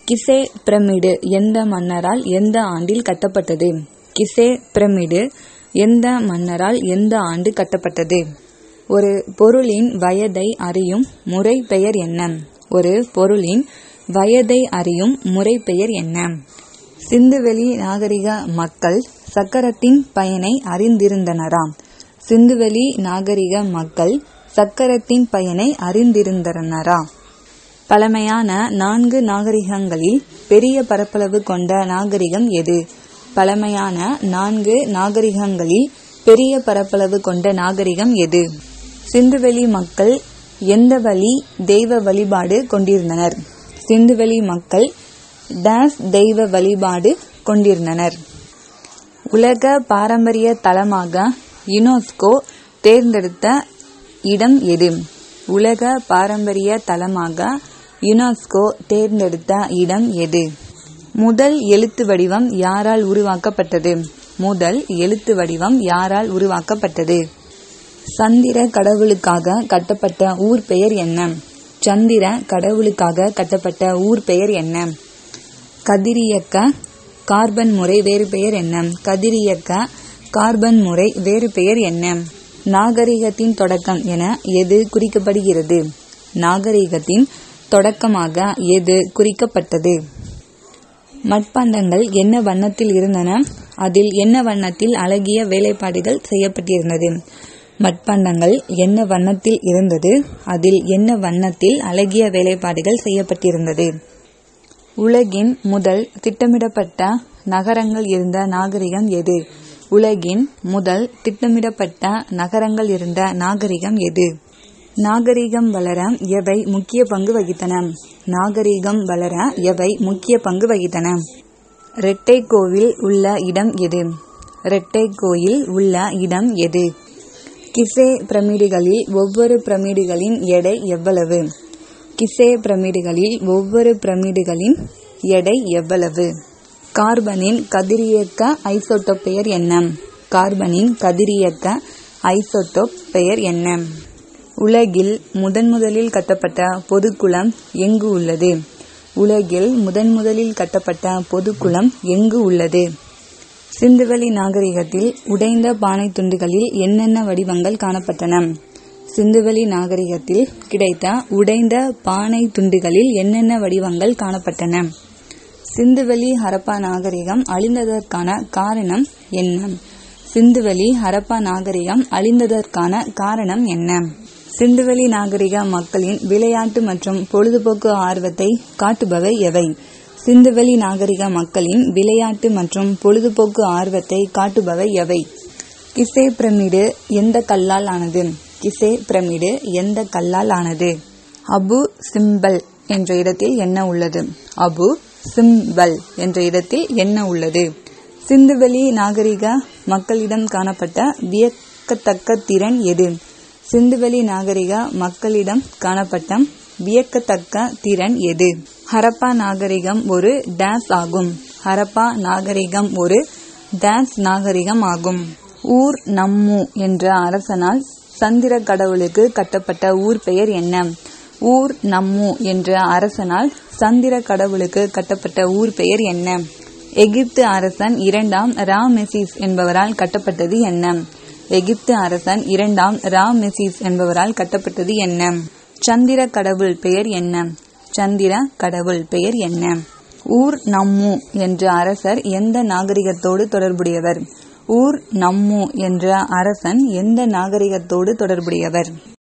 கிசே pyramid எந்த மன்னரால் எந்த ஆண்டில் கட்டப்பட்டது கிசே பிரமிடு எந்த மன்னரால் எந்த ஆண்டு கட்டப்பட்டது ஒரு பொருளின் வயதை அறியும் முறை பெயர் என்ன ஒரு பொருளின் வயதை அறியும் முறை பெயர் என்ன சிந்துவெளி நாகரிக மக்கள் சக்கரத்தின் பயனை அறிந்திருந்தனரா சிந்துவெளி நாகரிக மக்கள் சக்கரத்தின் பயனை அறிந்திருந்தனரா பழமையான நான்கு நாகரிகங்களில் பெரிய பரப்பளவு கொண்ட நாகரிகம் எது பழமையான நான்கு நாகரிகங்களில் பெரிய பரப்பளவு கொண்ட நாகரிகம் எது சிந்துவெளி மக்கள் எந்த வழி தெய்வ வழிபாடு கொண்டிருந்தனர் சிந்துவெளி மக்கள் டேஸ் தெய்வ வழிபாடு கொண்டிருந்தனர் உலக பாரம்பரிய தலமாக யுனெஸ்கோ தேர்ந்தெடுத்த இடம் எது உலக பாரம்பரிய தலமாக யுனெஸ்கோ தேர்ந்தெடுத்த இடம் எது முதல் எழுத்து வடிவம் யாரால் உருவாக்கப்பட்டது முதல் எழுத்து வடிவம் யாரால் உருவாக்கப்பட்டது சந்திர கடவுளுக்காக கட்டப்பட்ட ஊர் பெயர் என்ன சந்திர கடவுளுக்காக கட்டப்பட்ட ஊர் பெயர் என்ன கதிரியக்க கார்பன் முறை வேறு பெயர் என்ன கதிரியக்க கார்பன் முறை வேறு பெயர் என்ன நாகரிகத்தின் தொடக்கம் என எது குறிக்கப்படுகிறது நாகரிகத்தின் தொடக்கமாக எது குறிக்கப்பட்டது மட்பாண்டங்கள் என்ன வண்ணத்தில் இருந்தன அதில் என்ன வண்ணத்தில் அழகிய வேலைப்பாடுகள் செய்யப்பட்டிருந்தது மட்பாண்டங்கள் என்ன வண்ணத்தில் இருந்தது அதில் என்ன வண்ணத்தில் அழகிய வேலைப்பாடுகள் செய்யப்பட்டிருந்தது உலகின் முதல் திட்டமிடப்பட்ட நகரங்கள் இருந்த நாகரிகம் எது உலகின் முதல் திட்டமிடப்பட்ட நகரங்கள் இருந்த நாகரிகம் எது நாகரிகம் வளர எவை முக்கிய பங்கு வகித்தன நாகரிகம் வளர எவை முக்கிய பங்கு வகித்தன ரெட்டை கோவில் உள்ள இடம் எது ரெட்டை கோயில் உள்ள இடம் எது கிசே பிரமிடுகளில் ஒவ்வொரு பிரமிடுகளின் எடை எவ்வளவு கிசே பிரமிடுகளில் ஒவ்வொரு பிரமிடுகளின் எடை எவ்வளவு கார்பனின் கதிரியக்க ஐசோட்டோப் பெயர் என்ன கார்பனின் கதிரியக்க ஐசோட்டோப் பெயர் என்ன உலகில் முதன்முதலில் கட்டப்பட்ட பொதுக்குளம் எங்கு உள்ளது உலகில் முதன்முதலில் கட்டப்பட்ட பொதுக்குளம் எங்கு உள்ளது சிந்துவெளி நாகரிகத்தில் உடைந்த பானை துண்டுகளில் என்னென்ன வடிவங்கள் காணப்பட்டன சிந்துவெளி நாகரிகத்தில் கிடைத்த உடைந்த பானை துண்டுகளில் என்னென்ன வடிவங்கள் காணப்பட்டன சிந்துவெளி ஹரப்பா நாகரிகம் அழிந்ததற்கான காரணம் என்ன சிந்துவெளி ஹரப்பா நாகரிகம் அழிந்ததற்கான காரணம் என்ன சிந்துவெளி நாகரிக மக்களின் விளையாட்டு மற்றும் பொழுதுபோக்கு ஆர்வத்தை காட்டுபவை எவை சிந்துவெளி நாகரிக மக்களின் விளையாட்டு மற்றும் பொழுதுபோக்கு ஆர்வத்தை காட்டுபவை எவை கிசே பிரமிடு எந்த கல்லால் ஆனது கிசே பிரமிடு எந்த கல்லால் ஆனது அபு சிம்பல் என்ற இடத்தில் என்ன உள்ளது அபு சிம்பல் என்ற இடத்தில் என்ன உள்ளது சிந்துவெளி நாகரிக மக்களிடம் காணப்பட்ட வியக்கத்தக்க திறன் எது சிந்துவெளி நாகரிக மக்களிடம் காணப்பட்ட வியக்கத்தக்க திறன் எது ஹரப்பா நாகரிகம் ஒரு டேஸ் ஆகும் ஹரப்பா நாகரிகம் ஒரு டேஸ் நாகரிகம் ஆகும் ஊர் நம்மு என்ற அரசனால் சந்திர கடவுளுக்கு கட்டப்பட்ட ஊர் பெயர் என்ன ஊர் நம்மு என்ற அரசனால் சந்திர கடவுளுக்கு கட்டப்பட்ட ஊர் பெயர் என்ன எகிப்து அரசன் இரண்டாம் ராமெசிஸ் என்பவரால் கட்டப்பட்டது என்ன எகிப்து அரசன் இரண்டாம் ராமெசிஸ் என்பவரால் கட்டப்பட்டது என்ன சந்திர கடவுள் பெயர் என்ன சந்திர கடவுள் பெயர் என்ன ஊர் நம்மு என்ற அரசர் எந்த நாகரிகத்தோடு தொடர்புடையவர் ஊர் நம்மு என்ற அரசன் எந்த நாகரிகத்தோடு தொடர்புடையவர்